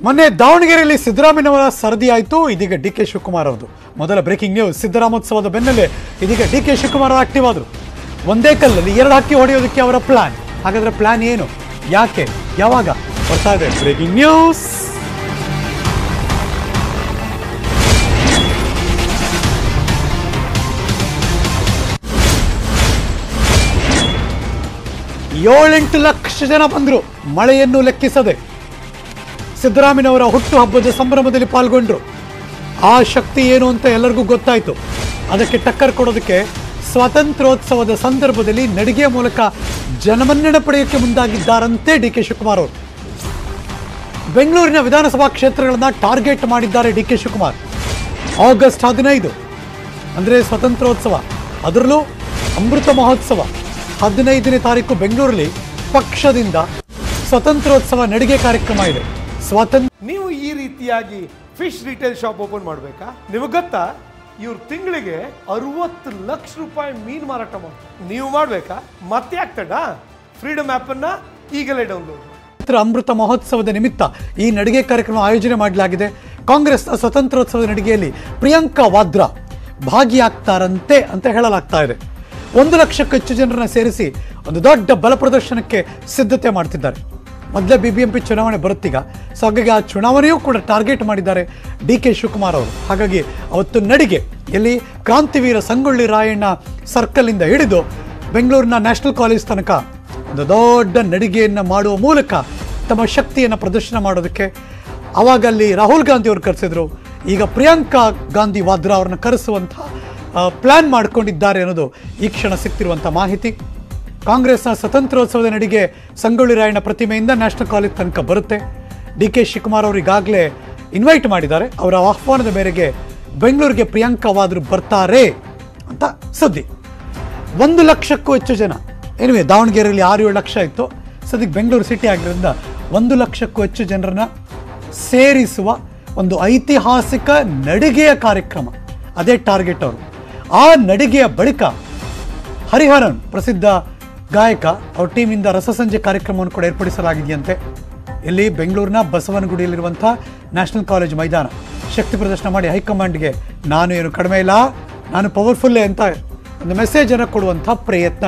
ಮೊನ್ನೆ ದಾವಣಗೆರೆಯಲ್ಲಿ ಸಿದ್ದರಾಮಯ್ಯನವರ ಸರದಿ ಆಯಿತು ಇದೀಗ ಡಿ ಕೆ ಶಿವಕುಮಾರ್ ಅವರದು ಮೊದಲ ಬ್ರೇಕಿಂಗ್ ನ್ಯೂಸ್ ಸಿದ್ದರಾಮೋತ್ಸವದ ಬೆನ್ನಲ್ಲೇ ಇದೀಗ ಡಿ ಕೆ ಶಿವಕುಮಾರ್ ಆಕ್ಟಿವ್ ಆದರು ಒಂದೇ ಕಲ್ಲಲ್ಲಿ ಎರಡು ಹಕ್ಕಿ ಹೊಡೆಯೋದಕ್ಕೆ ಅವರ ಪ್ಲಾನ್ ಹಾಗಾದ್ರೆ ಪ್ಲಾನ್ ಏನು ಯಾಕೆ ಯಾವಾಗ ಬರ್ತಾ ಇದೆ ಬ್ರೇಕಿಂಗ್ ನ್ಯೂಸ್ ಏಳೆಂಟು ಲಕ್ಷ ಜನ ಬಂದರು ಮಳೆಯನ್ನು ಲೆಕ್ಕಿಸದೆ ಸಿದ್ದರಾಮಯ್ಯನವರ ಹುಟ್ಟುಹಬ್ಬದ ಸಂಭ್ರಮದಲ್ಲಿ ಪಾಲ್ಗೊಂಡ್ರು ಆ ಶಕ್ತಿ ಏನು ಅಂತ ಎಲ್ಲರಿಗೂ ಗೊತ್ತಾಯಿತು ಅದಕ್ಕೆ ಟಕ್ಕರ್ ಕೊಡೋದಕ್ಕೆ ಸ್ವಾತಂತ್ರ್ಯೋತ್ಸವದ ಸಂದರ್ಭದಲ್ಲಿ ನಡಿಗೆ ಮೂಲಕ ಜನಮನ್ನಣೆ ಪಡೆಯೋಕ್ಕೆ ಮುಂದಾಗಿದ್ದಾರಂತೆ ಡಿ ಕೆ ಶಿವಕುಮಾರ್ ಅವರು ಬೆಂಗಳೂರಿನ ವಿಧಾನಸಭಾ ಕ್ಷೇತ್ರಗಳನ್ನ ಟಾರ್ಗೆಟ್ ಮಾಡಿದ್ದಾರೆ ಡಿ ಕೆ ಶಿವಕುಮಾರ್ ಆಗಸ್ಟ್ ಹದಿನೈದು ಅಂದರೆ ಸ್ವಾತಂತ್ರ್ಯೋತ್ಸವ ಅದರಲ್ಲೂ ಅಮೃತ ಮಹೋತ್ಸವ ಹದಿನೈದನೇ ತಾರೀಕು ಬೆಂಗಳೂರಲ್ಲಿ ಪಕ್ಷದಿಂದ ಸ್ವತಂತ್ರೋತ್ಸವ ನಡಿಗೆ ಕಾರ್ಯಕ್ರಮ ಇದೆ ಸ್ವಾತಂತ್ರ್ಯ ನೀವು ಈ ರೀತಿಯಾಗಿ ಫಿಶ್ ರಿಟೇಲ್ ಶಾಪ್ ಓಪನ್ ಮಾಡಬೇಕಾ ನಿಮಗೆ ಗೊತ್ತಾ ಇವ್ರು ತಿಂಗಳಿಗೆ ಅರವತ್ತು ಲಕ್ಷ ರೂಪಾಯಿ ಮೀನು ಮಾರಾಟ ಮಾಡ್ತಾರೆ ನೀವು ಮಾಡಬೇಕಾ ಮತ್ತೆ ಆಗ್ತಡ ಫ್ರೀಡಮ್ ಆ್ಯಪನ್ನು ಈಗಲೇ ಡೌನ್ಲೋಡ್ ಮಾಡಿ ಅಮೃತ ಮಹೋತ್ಸವದ ನಿಮಿತ್ತ ಈ ನಡಿಗೆ ಕಾರ್ಯಕ್ರಮ ಆಯೋಜನೆ ಮಾಡಲಾಗಿದೆ ಕಾಂಗ್ರೆಸ್ನ ಸ್ವತಂತ್ರೋತ್ಸವದ ನಡಿಗೆಯಲ್ಲಿ ಪ್ರಿಯಾಂಕಾ ವಾದ್ರಾ ಭಾಗಿಯಾಗ್ತಾರಂತೆ ಅಂತ ಹೇಳಲಾಗ್ತಾ ಇದೆ ಒಂದು ಲಕ್ಷಕ್ಕೂ ಹೆಚ್ಚು ಜನರನ್ನ ಸೇರಿಸಿ ಒಂದು ದೊಡ್ಡ ಬಲ ಪ್ರದರ್ಶನಕ್ಕೆ ಸಿದ್ಧತೆ ಮಾಡ್ತಿದ್ದಾರೆ ಮೊದಲೇ ಬಿ ಬಿ ಎಂ ಪಿ ಚುನಾವಣೆ ಬರುತ್ತೀಗ ಸೊ ಹಾಗಾಗಿ ಆ ಚುನಾವಣೆಯೂ ಕೂಡ ಟಾರ್ಗೆಟ್ ಮಾಡಿದ್ದಾರೆ ಡಿ ಕೆ ಶಿವಕುಮಾರ್ ಅವರು ಹಾಗಾಗಿ ಅವತ್ತು ನಡಿಗೆ ಎಲ್ಲಿ ಕ್ರಾಂತಿವೀರ ಸಂಗೊಳ್ಳಿ ರಾಯಣ್ಣ ಸರ್ಕಲ್ನಿಂದ ಹಿಡಿದು ಬೆಂಗಳೂರಿನ ನ್ಯಾಷನಲ್ ಕಾಲೇಜ್ ತನಕ ಒಂದು ದೊಡ್ಡ ನಡಿಗೆಯನ್ನು ಮಾಡುವ ಮೂಲಕ ತಮ್ಮ ಶಕ್ತಿಯನ್ನು ಪ್ರದರ್ಶನ ಮಾಡೋದಕ್ಕೆ ಅವಾಗ ಅಲ್ಲಿ ರಾಹುಲ್ ಗಾಂಧಿ ಅವರು ಕರೆಸಿದ್ರು ಈಗ ಪ್ರಿಯಾಂಕಾ ಗಾಂಧಿ ವಾದ್ರಾ ಅವ್ರನ್ನ ಕರೆಸುವಂಥ ಪ್ಲ್ಯಾನ್ ಮಾಡಿಕೊಂಡಿದ್ದಾರೆ ಅನ್ನೋದು ಈ ಕ್ಷಣ ಸಿಗ್ತಿರುವಂಥ ಮಾಹಿತಿ ಕಾಂಗ್ರೆಸ್ನ ಸ್ವತಂತ್ರೋತ್ಸವದ ನಡಿಗೆ ಸಂಗೊಳ್ಳಿ ರಾಯಣ್ಣ ಪ್ರತಿಮೆಯಿಂದ ನ್ಯಾಷನಲ್ ಕಾಲೇಜ್ ತನಕ ಬರುತ್ತೆ ಡಿ ಕೆ ಶಿವಕುಮಾರ್ ಅವರು ಈಗಾಗಲೇ ಇನ್ವೈಟ್ ಮಾಡಿದ್ದಾರೆ ಅವರ ಆಹ್ವಾನದ ಮೇರೆಗೆ ಬೆಂಗಳೂರಿಗೆ ಪ್ರಿಯಾಂಕಾ ವಾದ್ರು ಬರ್ತಾರೆ ಅಂತ ಸುದ್ದಿ ಒಂದು ಲಕ್ಷಕ್ಕೂ ಹೆಚ್ಚು ಜನ ಎನಿವೆ ದಾವಣಗೆರೆಯಲ್ಲಿ ಆರು ಏಳು ಲಕ್ಷ ಇತ್ತು ಸದ್ಯಕ್ಕೆ ಬೆಂಗಳೂರು ಸಿಟಿ ಆಗಿರೋದ್ರಿಂದ ಒಂದು ಲಕ್ಷಕ್ಕೂ ಹೆಚ್ಚು ಜನರನ್ನ ಸೇರಿಸುವ ಒಂದು ಐತಿಹಾಸಿಕ ನಡಿಗೆಯ ಕಾರ್ಯಕ್ರಮ ಅದೇ ಟಾರ್ಗೆಟ್ ಅವರು ಆ ನಡಿಗೆಯ ಬಳಿಕ ಹರಿಹರನ್ ಪ್ರಸಿದ್ಧ ಗಾಯಕ ಅವ್ರ ಟೀಮಿಂದ ರಸಸಂಜೆ ಕಾರ್ಯಕ್ರಮವನ್ನು ಕೂಡ ಏರ್ಪಡಿಸಲಾಗಿದೆಯಂತೆ ಇಲ್ಲಿ ಬೆಂಗಳೂರಿನ ಬಸವನಗುಡಿಯಲ್ಲಿರುವಂಥ ನ್ಯಾಷನಲ್ ಕಾಲೇಜ್ ಮೈದಾನ ಶಕ್ತಿ ಪ್ರದರ್ಶನ ಮಾಡಿ ಹೈಕಮಾಂಡ್ಗೆ ನಾನು ಏನು ಕಡಿಮೆ ಇಲ್ಲ ನಾನು ಪವರ್ಫುಲ್ಲೇ ಅಂತ ಒಂದು ಮೆಸೇಜನ್ನು ಕೊಡುವಂಥ ಪ್ರಯತ್ನ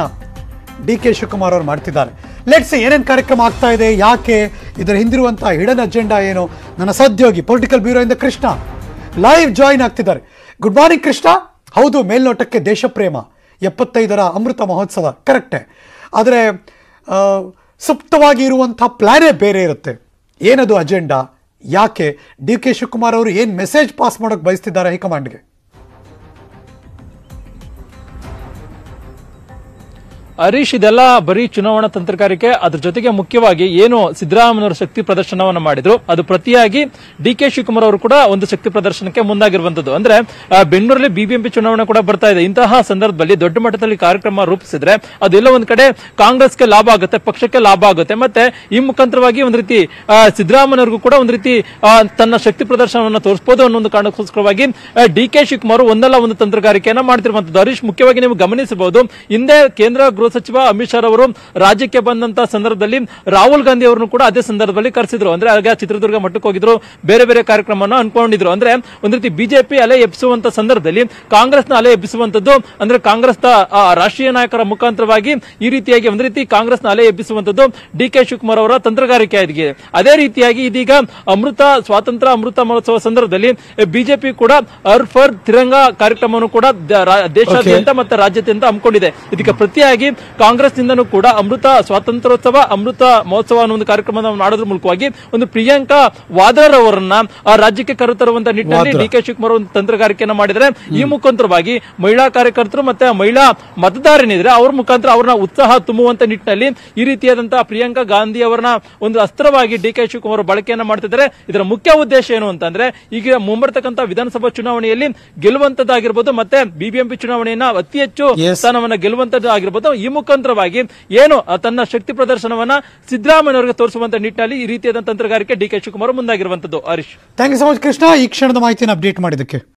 ಡಿ ಕೆ ಶಿವಕುಮಾರ್ ಅವರು ಮಾಡ್ತಿದ್ದಾರೆ ಲೆಟ್ಸ್ ಏನೇನು ಕಾರ್ಯಕ್ರಮ ಆಗ್ತಾ ಇದೆ ಯಾಕೆ ಇದರ ಹಿಂದಿರುವಂಥ ಹಿಡನ್ ಅಜೆಂಡಾ ಏನು ನನ್ನ ಸಹೋದ್ಯೋಗಿ ಪೊಲಿಟಿಕಲ್ ಬ್ಯೂರೋಯಿಂದ ಕೃಷ್ಣ ಲೈವ್ ಜಾಯಿನ್ ಆಗ್ತಿದ್ದಾರೆ ಗುಡ್ ಮಾರ್ನಿಂಗ್ ಕೃಷ್ಣ ಹೌದು ಮೇಲ್ನೋಟಕ್ಕೆ ದೇಶಪ್ರೇಮ ಎಪ್ಪತ್ತೈದರ ಅಮೃತ ಮಹೋತ್ಸವ ಕರೆಕ್ಟೇ ಆದರೆ ಆ, ಸುಪ್ತವಾಗಿ ಇರುವಂಥ ಪ್ಲಾನೇ ಬೇರೆ ಇರುತ್ತೆ ಏನದು ಅಜೆಂಡಾ ಯಾಕೆ ಡಿ ಕೆ ಶಿವಕುಮಾರ್ ಅವರು ಏನು ಮೆಸೇಜ್ ಪಾಸ್ ಮಾಡೋಕೆ ಬಯಸ್ತಿದ್ದಾರೆ ಹೈಕಮಾಂಡ್ಗೆ ಹರೀಶ್ ಇದೆಲ್ಲ ಬರೀ ಚುನಾವಣಾ ತಂತ್ರಗಾರಿಕೆ ಅದ್ರ ಜೊತೆಗೆ ಮುಖ್ಯವಾಗಿ ಏನು ಸಿದ್ದರಾಮಯ್ಯನವರು ಶಕ್ತಿ ಪ್ರದರ್ಶನವನ್ನ ಮಾಡಿದ್ರು ಅದು ಪ್ರತಿಯಾಗಿ ಡಿ ಕೆ ಶಿವಕುಮಾರ್ ಅವರು ಕೂಡ ಒಂದು ಶಕ್ತಿ ಪ್ರದರ್ಶನಕ್ಕೆ ಮುಂದಾಗಿರುವಂತದ್ದು ಅಂದ್ರೆ ಆ, ಬೆಂಗಳೂರಲ್ಲಿ ಬಿಬಿಎಂಪಿ ಚುನಾವಣೆ ಕೂಡ ಬರ್ತಾ ಇದೆ ಇಂತಹ ಸಂದರ್ಭದಲ್ಲಿ ದೊಡ್ಡ ಮಟ್ಟದಲ್ಲಿ ಕಾರ್ಯಕ್ರಮ ರೂಪಿಸಿದ್ರೆ ಅದೆಲ್ಲ ಒಂದ್ ಕಡೆ ಕಾಂಗ್ರೆಸ್ಗೆ ಲಾಭ ಆಗುತ್ತೆ ಪಕ್ಷಕ್ಕೆ ಲಾಭ ಆಗುತ್ತೆ ಮತ್ತೆ ಈ ಮುಖಾಂತರವಾಗಿ ಒಂದ್ ರೀತಿ ಆ, ಸಿದ್ದರಾಮಯ್ಯನವ್ರಿಗೂ ಕೂಡ ಒಂದ್ ರೀತಿ ಆ, ತನ್ನ ಶಕ್ತಿ ಪ್ರದರ್ಶನವನ್ನ ತೋರಿಸಬಹುದು ಅನ್ನೋ ಒಂದು ಕಾರಣಕ್ಕೋಸ್ಕರವಾಗಿ ಡಿ ಕೆ ಶಿವಕುಮಾರ್ ಒಂದಲ್ಲ ಒಂದು ತಂತ್ರಗಾರಿಕೆಯನ್ನ ಮಾಡ್ತಿರುವಂತದ್ದು ಹರೀಶ್ ಮುಖ್ಯವಾಗಿ ನೀವು ಗಮನಿಸಬಹುದು ಹಿಂದೆ ಕೇಂದ್ರ ಗೃಹ ಸಚಿವ ಅಮಿತ್ ಶಾ ಅವರು ರಾಜ್ಯಕ್ಕೆ ಬಂದಂತ ಸಂದರ್ಭದಲ್ಲಿ ರಾಹುಲ್ ಗಾಂಧಿ ಅವರನ್ನು ಕೂಡ ಅದೇ ಸಂದರ್ಭದಲ್ಲಿ ಕರೆಸಿದ್ರು ಅಂದ್ರೆ ಆಗ ಚಿತ್ರದುರ್ಗ ಮಟ್ಟಕ್ಕೆ ಹೋಗಿದ್ರು ಬೇರೆ ಬೇರೆ ಕಾರ್ಯಕ್ರಮವನ್ನು ಅನ್ಕೊಂಡಿದ್ರು ಅಂದ್ರೆ ಒಂದ್ ರೀತಿ ಬಿಜೆಪಿ ಅಲೆ ಎಬ್ಬಿಸುವಂತ ಸಂದರ್ಭದಲ್ಲಿ ಕಾಂಗ್ರೆಸ್ನ ಅಲೆ ಎಬ್ಬಿಸುವಂತದ್ದು ಅಂದ್ರೆ ಕಾಂಗ್ರೆಸ್ನ ಆ, ರಾಷ್ಟ್ರೀಯ ನಾಯಕರ ಮುಖಾಂತರವಾಗಿ ಈ ರೀತಿಯಾಗಿ ಒಂದ್ ರೀತಿ ಕಾಂಗ್ರೆಸ್ನ ಅಲೆ ಎಬ್ಬಿಸುವಂತದ್ದು ಡಿ ಕೆ ಶಿವಕುಮಾರ್ ಅವರ ತಂತ್ರಗಾರಿಕೆ ಆಗಿದೆ ಅದೇ ರೀತಿಯಾಗಿ ಇದೀಗ ಅಮೃತ ಸ್ವಾತಂತ್ರ್ಯ ಅಮೃತ ಮಹೋತ್ಸವ ಸಂದರ್ಭದಲ್ಲಿ ಬಿಜೆಪಿ ಕೂಡ ಅರ್ ಫರ್ ತಿರಂಗ ಕಾರ್ಯಕ್ರಮವನ್ನು ಕೂಡ ದ- ರಾ- ದೇಶಾದ್ಯಂತ ಮತ್ತೆ ರಾಜ್ಯಾದ್ಯಂತ ಹಮ್ಮಿಕೊಂಡಿದೆ ಇದಕ್ಕೆ ಪ್ರತಿಯಾಗಿ ಕಾಂಗ್ರೆಸ್ ನಿಂದನೂ ಕೂಡ ಅಮೃತ ಸ್ವಾತಂತ್ರ್ಯೋತ್ಸವ ಅಮೃತ ಮಹೋತ್ಸವ ಅನ್ನೋ ಒಂದು ಕಾರ್ಯಕ್ರಮವನ್ನು ಮಾಡೋದ್ರ ಮೂಲಕವಾಗಿ ಒಂದು ಪ್ರಿಯಾಂಕಾ ವಾದ್ರಾರ್ ಅವರನ್ನ ಆ ರಾಜ್ಯಕ್ಕೆ ಕರೆತರುವಂತ ನಿಟ್ಟಿನಲ್ಲಿ ವಾದ್ರಾ. ಡಿ ಕೆ ಶಿವಕುಮಾರ್ ಒಂದು ತಂತ್ರಗಾರಿಕೆಯನ್ನ ಮಾಡಿದರೆ ಈ ಮುಖಾಂತರವಾಗಿ ಮಹಿಳಾ ಕಾರ್ಯಕರ್ತರು ಮತ್ತೆ ಮಹಿಳಾ ಮತದಾರನಿದ್ರೆ ಅವ್ರ ಮುಖಾಂತರ ಅವ್ರನ್ನ ಉತ್ಸಾಹ ತುಂಬುವಂತ ನಿಟ್ಟಿನಲ್ಲಿ ಈ ರೀತಿಯಾದಂತಹ ಪ್ರಿಯಾಂಕಾ ಗಾಂಧಿ ಅವರನ್ನ ಒಂದು ಅಸ್ತ್ರವಾಗಿ ಡಿ ಕೆ ಶಿವಕುಮಾರ್ ಬಳಕೆಯನ್ನ ಮಾಡ್ತಿದ್ದಾರೆ ಇದರ ಮುಖ್ಯ ಉದ್ದೇಶ ಏನು ಅಂತಂದ್ರೆ ಈಗ ಮುಂಬರ್ತಕ್ಕಂಥ ವಿಧಾನಸಭಾ ಚುನಾವಣೆಯಲ್ಲಿ ಗೆಲ್ಲುವಂತದ್ದಾಗಿರ್ಬೋದು ಮತ್ತೆ ಬಿಬಿಎಂಪಿ ಚುನಾವಣೆಯನ್ನ ಅತಿ ಹೆಚ್ಚು Yes. ಸ್ಥಾನವನ್ನ ಗೆಲ್ಲುವಂತದ್ದು ಆಗಿರ್ಬೋದು ಈ ಮುಖಾಂತರವಾಗಿ ಏನು ಆ ತನ್ನ ಶಕ್ತಿ ಪ್ರದರ್ಶನವನ್ನ ಸಿದ್ದರಾಮಯ್ಯನವರಿಗೆ ತೋರಿಸುವಂತ ನಿಟ್ಟಿನಲ್ಲಿ ಈ ರೀತಿಯಾದ ತಂತ್ರಗಾರಿಕೆ ಡಿ ಕೆ ಶಿವಕುಮಾರ್ ಮುಂದಾಗಿರುವಂತದ್ದು Harish thank you so much Krishna ಈ ಕ್ಷಣದ ಮಾಹಿತಿಯನ್ನು ಅಪ್ಡೇಟ್ ಮಾಡಿದ್ದಕ್ಕೆ